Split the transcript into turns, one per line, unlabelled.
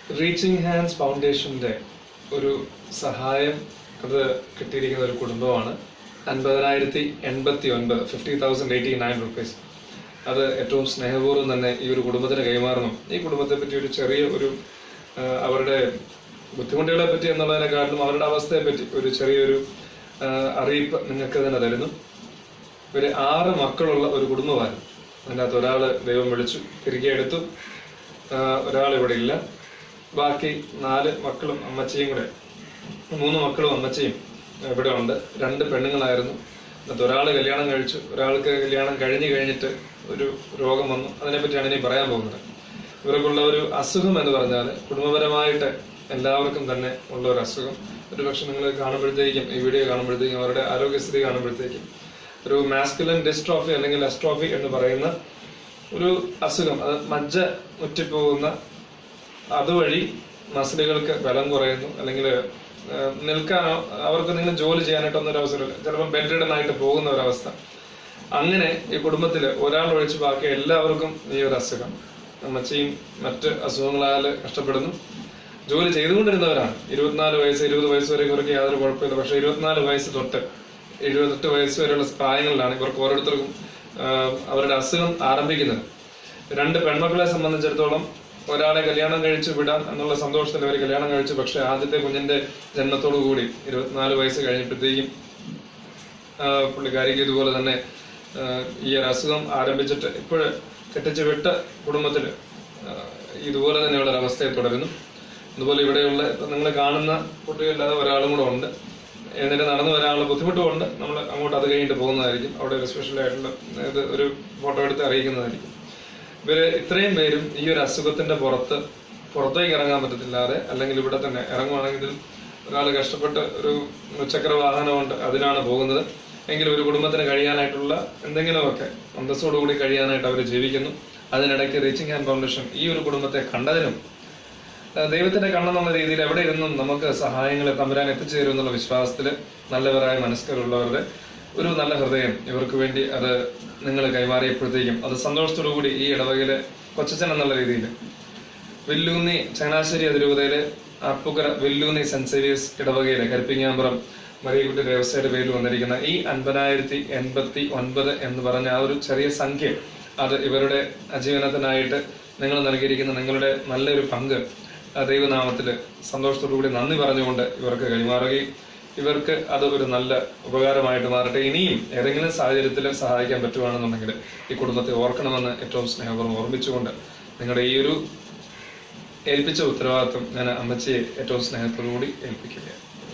reaching hands ഫൗണ്ടേഷന്റെ ഒരു സഹായം അത് കിട്ടിയിരിക്കുന്ന ഒരു കുടുംബമാണ് അൻപതിനായിരത്തി എൺപത്തി ഒൻപത് fifty thousand eighty nine rupees അത് ഏറ്റവും സ്നേഹപൂർവ്വം തന്നെ ഈ ഒരു കുടുംബത്തിന് കൈമാറണം ഈ കുടുംബത്തെ പറ്റി ഒരു ചെറിയ ഒരു ആ, അവരുടെ ബുദ്ധിമുട്ടുകളെ പറ്റി എന്നുള്ളതിനെക്കാട്ടിലും അവരുടെ അവസ്ഥയെ പറ്റി ഒരു ചെറിയൊരു ആ, അറിയിപ്പ് നിങ്ങൾക്ക് തന്നെ തരുന്നു ഒരു ആറ് മക്കളുള്ള ഒരു കുടുംബമായിരുന്നു അതിനകത്ത് ഒരാള് ദൈവം വിളിച്ചു തിരികെ എടുത്തു ഒരാൾ ഇവിടെ ഇല്ല ബാക്കി നാല് മക്കളും അമ്മച്ചിയും കൂടെ മൂന്ന് മക്കളും അമ്മച്ചിയും ഇവിടെ ഉണ്ട് രണ്ട് പെണ്ണുങ്ങളായിരുന്നു എന്നിട്ട് ഒരാൾ കല്യാണം കഴിച്ചു ഒരാൾക്ക് കല്യാണം കഴിഞ്ഞു കഴിഞ്ഞിട്ട് ഒരു രോഗം വന്നു അതിനെപ്പറ്റിയാണ് ഇനി പറയാൻ പോകുന്നത് ഇവർക്കുള്ള ഒരു അസുഖം എന്ന് പറഞ്ഞാൽ കുടുംബപരമായിട്ട് എല്ലാവർക്കും തന്നെ ഉള്ള ഒരു അസുഖം ഒരു പക്ഷെ നിങ്ങൾ കാണുമ്പോഴത്തേക്കും ഈ വീഡിയോ കാണുമ്പോഴത്തേക്കും അവരുടെ ആരോഗ്യസ്ഥിതി കാണുമ്പോഴത്തേക്കും ഒരു മാസ്കുലൻ ഡിസ്ട്രോഫി അല്ലെങ്കിൽ അസ്ട്രോഫി എന്ന് പറയുന്ന ഒരു അസുഖം അത് മജ്ജ മുറ്റിപ്പോകുന്ന അതുവഴി മസിലുകൾക്ക് ബലം കുറയുന്നു അല്ലെങ്കിൽ നിൽക്കാനോ അവർക്ക് എന്തെങ്കിലും ജോലി ചെയ്യാനായിട്ടൊന്നും ഒരു അവസരമില്ല ചിലപ്പോൾ ബെഡ് ആയിട്ട് പോകുന്ന ഒരവസ്ഥ അങ്ങനെ ഈ കുടുംബത്തിൽ ഒരാൾ ഒഴിച്ച് ബാക്കി എല്ലാവർക്കും ഈ ഒരു അസുഖം അമ്മച്ചിയും മറ്റ് അസുഖങ്ങളാൽ കഷ്ടപ്പെടുന്നു ജോലി ചെയ്തുകൊണ്ടിരുന്നവരാണ് ഇരുപത്തിനാല് വയസ്സ് ഇരുപത് വയസ്സ് വരെ ഇവർക്ക് യാതൊരു കുഴപ്പമില്ല പക്ഷെ ഇരുപത്തിനാല് വയസ്സ് തൊട്ട് എഴുപത്തെട്ട് വയസ്സ് വരെയുള്ള പ്രായങ്ങളിലാണ് ഇവർക്ക് ഓരോരുത്തർക്കും ആ, അവരുടെ അസുഖം ആരംഭിക്കുന്നത് രണ്ട് പെൺമക്കളെ സംബന്ധിച്ചിടത്തോളം ഒരാളെ കല്യാണം കഴിച്ചു വിടാം എന്നുള്ള സന്തോഷത്തിൽ അവർ കല്യാണം കഴിച്ചു പക്ഷെ ആദ്യത്തെ കുഞ്ഞിന്റെ ജന്മത്തോടു കൂടി ഇരുപത്തിനാല് വയസ്സ് കഴിഞ്ഞപ്പോഴത്തേക്കും ആ, പുള്ളിക്കാരിക്ക് ഇതുപോലെ തന്നെ ആ, ഈ ഒരു അസുഖം ആരംഭിച്ചിട്ട് ഇപ്പോഴ് കെട്ടിച്ച് വിട്ട കുടുംബത്തിൽ ഇതുപോലെ തന്നെയുള്ള ഒരു അവസ്ഥയെ തുടരുന്നു അതുപോലെ ഇവിടെയുള്ള ഇപ്പൊ നിങ്ങൾ കാണുന്ന കുട്ടികളില്ലാതെ ഒരാളും കൂടെ ഉണ്ട് എന്നിട്ട് നടന്നു വരാനുള്ള ബുദ്ധിമുട്ടുമുണ്ട് നമ്മൾ അങ്ങോട്ട് അത് കഴിഞ്ഞിട്ട് പോകുന്നതായിരിക്കും അവിടെ ഒരു സ്പെഷ്യൽ ആയിട്ടുള്ള ഇത് ഒരു ഫോട്ടോ എടുത്ത് അറിയിക്കുന്നതായിരിക്കും ഇവര് ഇത്രയും പേരും ഈ ഒരു അസുഖത്തിന്റെ പുറത്ത് പുറത്തേക്ക് ഇറങ്ങാൻ പറ്റത്തില്ലാതെ അല്ലെങ്കിൽ ഇവിടെ തന്നെ ഇറങ്ങുവാണെങ്കിൽ ഒരാൾ കഷ്ടപ്പെട്ട് ഒരു മുച്ചക്ര വാഹനമുണ്ട് അതിനാണ് പോകുന്നത് എങ്കിലും ഒരു കുടുംബത്തിന് കഴിയാനായിട്ടുള്ള എന്തെങ്കിലുമൊക്കെ അന്തസ്സോടുകൂടി കഴിയാനായിട്ട് അവർ ജീവിക്കുന്നു അതിനിടയ്ക്ക് റീച്ചിങ് ഹാൻഡ് ഫൗണ്ടേഷൻ ഈ ഒരു കുടുംബത്തെ കണ്ടതിനും ആ, ദൈവത്തിന്റെ കണ്ണെന്നുള്ള രീതിയിൽ എവിടെ ഇരുന്നും നമുക്ക് സഹായങ്ങൾ തമ്പുരാൻ എത്തിച്ചു തരും എന്നുള്ള വിശ്വാസത്തിൽ നല്ലവരായ മനസ്കരുള്ളവരുടെ ഒരു നല്ല ഹൃദയം ഇവർക്ക് വേണ്ടി അത് നിങ്ങൾ കൈമാറിയപ്പോഴത്തേക്കും അത് സന്തോഷത്തോടു കൂടി ഈ ഇടവകയിലെ കൊച്ചച്ചൻ എന്നുള്ള രീതിയിൽ വെല്ലൂന്നി ചങ്ങനാശ്ശേരി അതിരൂപതയിലെ അപ്പുകര വെല്ലൂന്നി സെന്റ് സേവിയേഴ്സ് ഇടവകയിലെ കരിപ്പിങ്ങാമ്പുറം മറിയക്കുട്ടി ദേവസ്വയുടെ പേരിൽ വന്നിരിക്കുന്ന ഈ അൻപതിനായിരത്തി എൺപത്തി ഒൻപത് എന്ന് പറഞ്ഞ ആ ഒരു ചെറിയ സംഖ്യ അത് ഇവരുടെ അജീവനത്തിനായിട്ട് നിങ്ങൾ നൽകിയിരിക്കുന്ന നിങ്ങളുടെ നല്ലൊരു പങ്ക് ആ ദൈവനാമത്തിൽ സന്തോഷത്തോടു കൂടി നന്ദി പറഞ്ഞുകൊണ്ട് ഇവർക്ക് കൈമാറുകയും ഇവർക്ക് അത് ഒരു നല്ല ഉപകാരമായിട്ട് മാറട്ടെ ഇനിയും ഏതെങ്കിലും സാഹചര്യത്തിൽ സഹായിക്കാൻ പറ്റുവാണെന്നുണ്ടെങ്കിൽ ഈ കുടുംബത്തെ ഓർക്കണമെന്ന് ഏറ്റവും സ്നേഹപൂർവ്വം ഓർമ്മിച്ചുകൊണ്ട് നിങ്ങളുടെ ഈ ഒരു ഏൽപ്പിച്ച ഉത്തരവാദിത്വം ഞാൻ അമ്മച്ചിയെ ഏറ്റവും സ്നേഹത്തോടു കൂടി ഏൽപ്പിക്കുകയാണ്